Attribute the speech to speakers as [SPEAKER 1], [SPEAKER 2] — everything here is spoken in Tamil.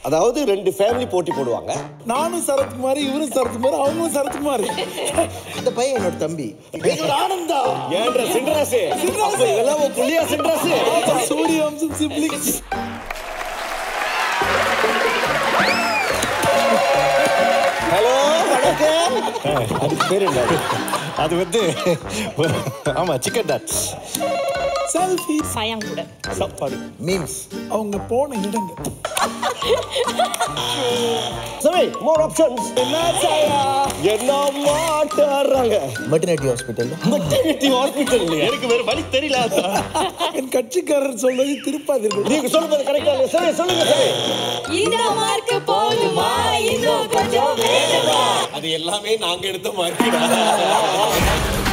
[SPEAKER 1] அதாவது ரெண்டு ஃபேமிலி போட்டி போடுவாங்க
[SPEAKER 2] நானும் சரத்குமார் இவரும் சரத்குமார் அவங்களும் சரத்குமார்
[SPEAKER 3] இந்த பையன் என்னோட தம்பி
[SPEAKER 2] இவர் ஆனந்தா
[SPEAKER 1] ஏன்ற சின்ராசு அப்ப இதெல்லாம் உன் புள்ளியா சின்ராசு
[SPEAKER 2] சூரியவம்சம் சிப்ளிங்ஸ்
[SPEAKER 1] ஹலோ வணக்கம் அதுக்கு பேர் என்ன
[SPEAKER 4] அது வந்து ஆமா சிக்கன் டாட்ஸ்
[SPEAKER 2] செல்ஃபி
[SPEAKER 5] சாயம் கூட
[SPEAKER 1] சாப்பாடு
[SPEAKER 3] மீம்ஸ்
[SPEAKER 2] அவங்க போன இடங்க
[SPEAKER 1] சரி மோர் ஆப்ஷன்ஸ்
[SPEAKER 2] என்ன சாயா
[SPEAKER 1] என்ன மாட்டாடுறாங்க
[SPEAKER 3] மெட்டர்னிட்டி ஹாஸ்பிட்டல்
[SPEAKER 1] மெட்டர்னிட்டி ஹாஸ்பிட்டல் எனக்கு வேற வழி தெரியல
[SPEAKER 2] என் கட்சிக்காரர் சொல்றது திருப்பாதீர்கள்
[SPEAKER 1] நீங்க சொல்றது கரெக்டா இல்லையா சரி சொல்லுங்க சரி
[SPEAKER 5] இந்த மார்க் போதுமா இன்னும் கொஞ்சம் வேணுமா
[SPEAKER 1] அது எல்லாமே நாங்க எடுத்த மார்க்கெட்